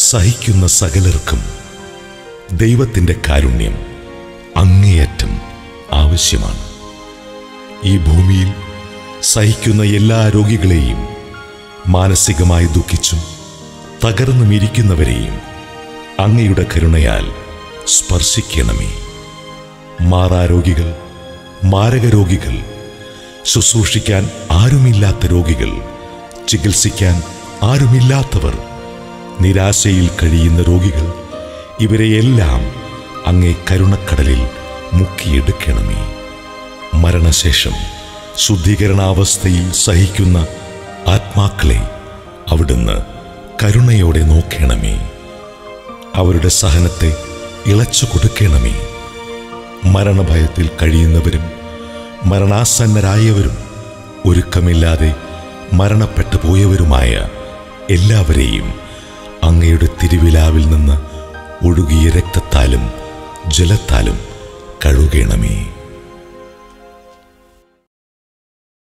സഹിക്കുന്ന സകലർക്കും ദൈവത്തിൻ്റെ കാരുണ്യം അങ്ങേയറ്റം ആവശ്യമാണ് ഈ ഭൂമിയിൽ സഹിക്കുന്ന എല്ലാ രോഗികളെയും മാനസികമായി ദുഃഖിച്ചും തകർന്നും ഇരിക്കുന്നവരെയും അങ്ങയുടെ കരുണയാൽ സ്പർശിക്കണമേ മാറാരോഗികൾ മാരകരോഗികൾ ശുശ്രൂഷിക്കാൻ ആരുമില്ലാത്ത രോഗികൾ ചികിത്സിക്കാൻ ആരുമില്ലാത്തവർ നിരാശയിൽ കഴിയുന്ന രോഗികൾ ഇവരെയെല്ലാം അങ്ങേ കരുണക്കടലിൽ മുക്കിയെടുക്കണമേ മരണശേഷം ശുദ്ധീകരണാവസ്ഥയിൽ സഹിക്കുന്ന ആത്മാക്കളെ അവിടുന്ന് കരുണയോടെ നോക്കണമേ അവരുടെ സഹനത്തെ ഇളച്ചു കൊടുക്കണമേ മരണഭയത്തിൽ കഴിയുന്നവരും മരണാസന്നരായവരും ഒരുക്കമില്ലാതെ മരണപ്പെട്ടു പോയവരുമായ എല്ലാവരെയും അങ്ങയുടെ തിരുവിലാവിൽ നിന്ന് ഒഴുകിയ രക്തത്താലും ജലത്താലും കഴുകണമേ